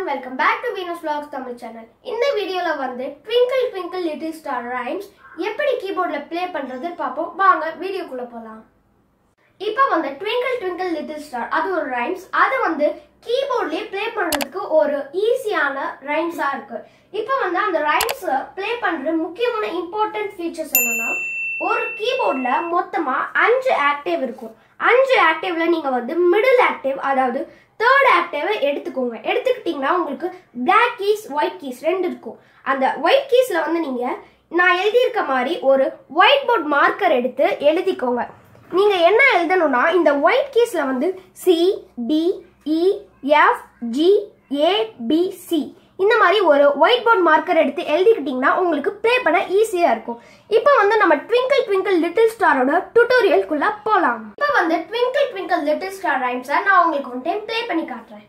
Welcome back to Venus vlogs Tamil channel இந்த வீடியோல வந்து twinkle twinkle little star rhymes எப்படி கீபோர்ட்ல ப்ளே பண்றது பார்ப்போம் வாங்க வீடியோக்குள்ள போலாம் இப்போ வந்து ட்விங்கிள் ட்விங்கிள் லிட்டில் ஸ்டார் அது ஒரு ரைம்ஸ் அது வந்து கீபோர்ட்லயே ப்ளே பண்றதுக்கு ஒரு ஈஸியான ரைம்ஸா இருக்கு இப்போ வந்து அந்த ரைம்ஸ் ப்ளே பண்ற முக்கியமான இம்பார்ட்டன்ட் ஃபீச்சர்ஸ் என்னன்னா ஒரு கீபோர்ட்ல மொத்தமா அஞ்சு ஆக்டிவ் இருக்கும் அஞ்சு ஆக்டிவ்ல நீங்க வந்து மிடில் ஆக்டிவ் அதாவது தேர்ட் ஆக்டிவை எடுத்துக்கோங்க எடுத்துக்கிட்டிங்கன்னா உங்களுக்கு பிளாக் கீஸ் ஒயிட் கீஸ் ரெண்டு இருக்கும் அந்த ஒயிட் கீஸ்ல வந்து நீங்க நான் எழுதியிருக்க மாதிரி ஒரு ஒயிட் போர்ட் மார்க்கர் எடுத்து எழுதிக்கோங்க நீங்க என்ன எழுதணும்னா இந்த ஒயிட் கீஸ்ல வந்து C D E F G A B C இந்த மாதிரி ஒரு ஒயிட் போர்ட் மார்க்கர் எடுத்து எழுதிக்கிட்டிங்கன்னா உங்களுக்கு ப்ளே பண்ண ஈஸியாக இருக்கும் இப்போ வந்து நம்ம ட்விங்கிள் ட்விங்கிள் லிட்டில் ஸ்டாரோட டுட்டோரியல்குள்ள போகலாம் இப்போ வந்து ட்விங்கிள் ட்விங்கிள் லிட்டில் ஸ்டார் ரைம்ஸை நான் உங்களுக்கு ஒன் டைம் ப்ளே பண்ணி காட்டுறேன்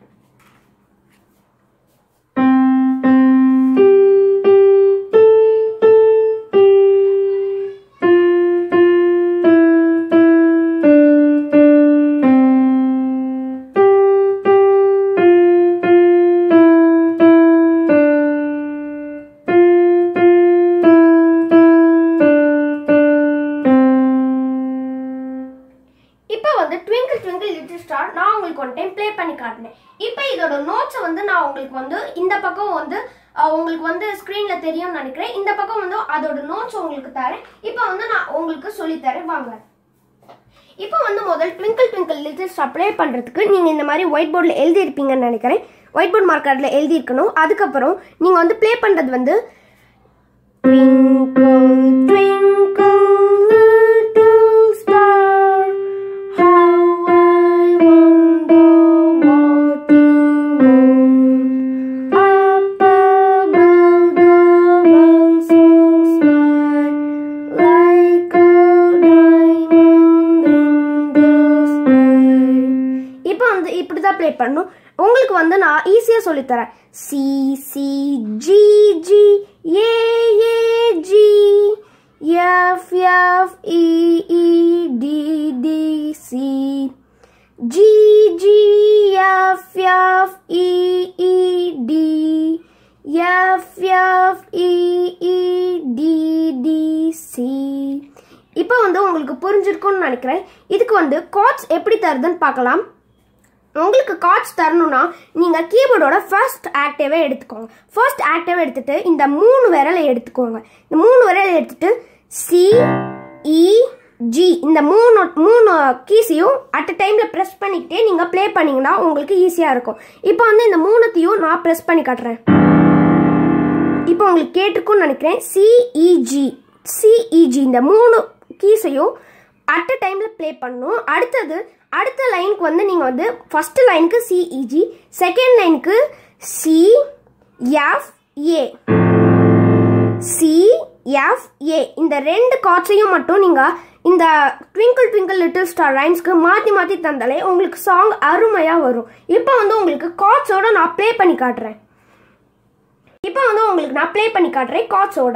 இப்போ வந்து ட்விங்கிள் ட்விங்கிள் லிட்டில் ஸ்டார் நான் உங்களுக்கு ஒன் டைம் ப்ளே பண்ணி காட்டினேன் இப்போ இதோட நோட்ஸை வந்து நான் உங்களுக்கு வந்து இந்த பக்கம் வந்து அஹ், உங்களுக்கு வந்து ஸ்க்ரீன்ல தெரியும்னு நினைக்கிறேன் இந்த பக்கம் வந்து அதோட நோட்ஸ் உங்களுக்கு தரேன் இப்போ வந்து நான் உங்களுக்கு சொல்லித் தரேன் வாங்க இப்போ வந்து முதல் twinkle twinkle little star play பண்ணுறதுக்கு நீங்கள் இந்த மாதிரி ஒயிட் போர்டில் எழுதியிருப்பீங்கன்னு நினைக்கிறேன் ஒயிட் போர்ட் மார்க்கரில் எழுதியிருக்கணும் அதுக்கப்புறம் நீங்கள் வந்து ப்ளே பண்ணுறது வந்து Twinkle, twinkle, little star, how I wonder what you want. Up above the world so sky, like a diamond in the sky. இப்போ வந்து இப்படி தான் ப்ளே பண்ணணும் உங்களுக்கு வந்து நான் ஈஸியாக சொல்லித்தரேன் C C G G A A G F F E E D D C G G F F E E D F F E E D D C இப்போ வந்து உங்களுக்கு புரிஞ்சிருக்கும்னு நினைக்கிறேன் இதுக்கு வந்து கார்ட்ஸ் எப்படி தருதுன்னு பார்க்கலாம் உங்களுக்கு கார்ட்ஸ் தரணும்னா நீங்கள் கீபோர்டோட ஃபர்ஸ்ட் ஆக்டிவை எடுத்துக்கோங்க ஃபர்ஸ்ட் ஆக்டிவை எடுத்துட்டு இந்த மூணு விரலை எடுத்துக்கோங்க இந்த மூணு விரலை எடுத்துட்டு சி இ ஜி இந்த மூணு மூணு கீஸையும் அட் அ டைமில் ப்ரெஸ் பண்ணிக்கிட்டே நீங்கள் ப்ளே பண்ணிங்கன்னா உங்களுக்கு ஈஸியாக இருக்கும் இப்போ வந்து இந்த மூணுத்தையும் நான் ப்ரெஸ் பண்ணி காட்டுறேன் இப்போ உங்களுக்கு கேட்டிருக்கும்னு நினைக்கிறேன் சிஇஜி சிஇஜி இந்த மூணு கீஸையும் அட் அ டைமில் ப்ளே பண்ணணும் அடுத்தது அடுத்த லைனுக்கு வந்து நீங்கள் வந்து ஃபஸ்ட்டு லைனுக்கு சிஇஜி செகண்ட் லைனுக்கு C F A C F A இந்த ரெண்டு கார்ட்ஸையும் மட்டும் நீங்கள் இந்த ட்விங்கிள் ட்விங்கிள் லிட்டில் ஸ்டார் ரைம்ஸ்க்கு மாற்றி மாற்றி தந்தாலே உங்களுக்கு சாங் அருமையாக வரும் இப்போ வந்து உங்களுக்கு கார்ட்ஸோட நான் ப்ளே பண்ணி காட்டுறேன் இப்போ வந்து உங்களுக்கு நான் ப்ளே பண்ணி காட்டுறேன் கார்ட்ஸோட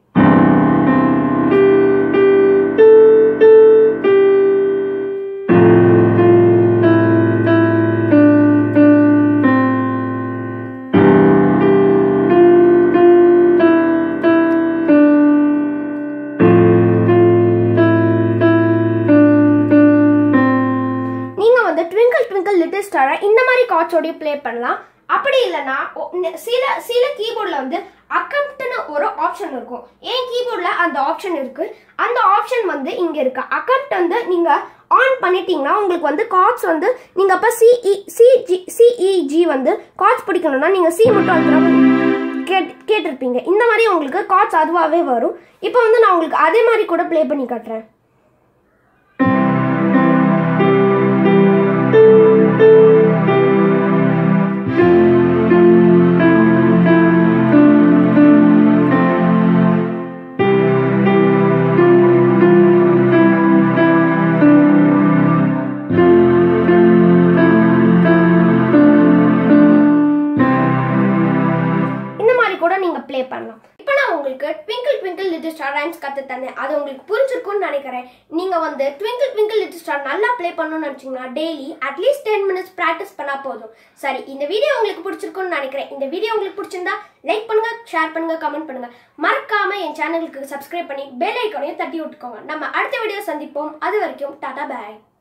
நீங்க வந்து ட்விங்கிள் ட்விங்கிள் லிட்டில் ஸ்டாரை இந்த மாதிரி கார்ட்ஸோடய ப்ளே பண்ணலாம் அப்படி இல்லைன்னா ஒ- ந- சில சில கீபோர்டில் வந்து அக்கம்ப்ட்னு ஒரு ஆப்ஷன் இருக்கும் என் கீபோர்டில் அந்த ஆப்ஷன் இருக்கு அந்த ஆப்ஷன் வந்து இங்கே இருக்கு அக்கம்ப்ட் வந்து நீங்கள் ஆன் பண்ணிட்டீங்கன்னா உங்களுக்கு வந்து கார்ட்ஸ் வந்து நீங்கள் அப்போ சிஇ சிஜி சிஇஜி வந்து கார்ட்ஸ் பிடிக்கணும்னா நீங்கள் சி மட்டும் அழுத்துற கேட் கேட்டிருப்பீங்க இந்த மாதிரி உங்களுக்கு கார்ட்ஸ் அதுவாகவே வரும் இப்போ வந்து நான் உங்களுக்கு அதே மாதிரி கூட ப்ளே பண்ணி காட்டுறேன் இந்த மாதிரி கூட நீங்க ப்ளே பண்ணலாம் இப்போ நான் உங்களுக்கு twinkle twinkle little star rhymes கத்து தந்தேன் அது உங்களுக்கு புரிஞ்சிருக்கும்னு நினைக்கிறேன் ட்விங்கிள் ட்விங்கிள் லிட்டில் ஸ்டார் நல்லா ப்ளே பண்ணணும்னு நினச்சிங்கன்னா daily at least ten minutes practice பண்ணால் போதும் சரி இந்த வீடியோ உங்களுக்கு பிடிச்சிருக்கும்னு நினைக்கிறேன் இந்த வீடியோ உங்களுக்கு பிடிச்சிருந்தா லைக் பண்ணுங்க ஷேர் பண்ணுங்க கமெண்ட் பண்ணுங்க மறக்காம என் சேனலுக்கு சப்ஸ்கிரைப் பண்ணி பெல் ஐக்கானையும் தட்டி விட்டுக்கோங்க நம்ம அடுத்த வீடியோ சந்திப்போம் அது வரைக்கும் டாடா பாய்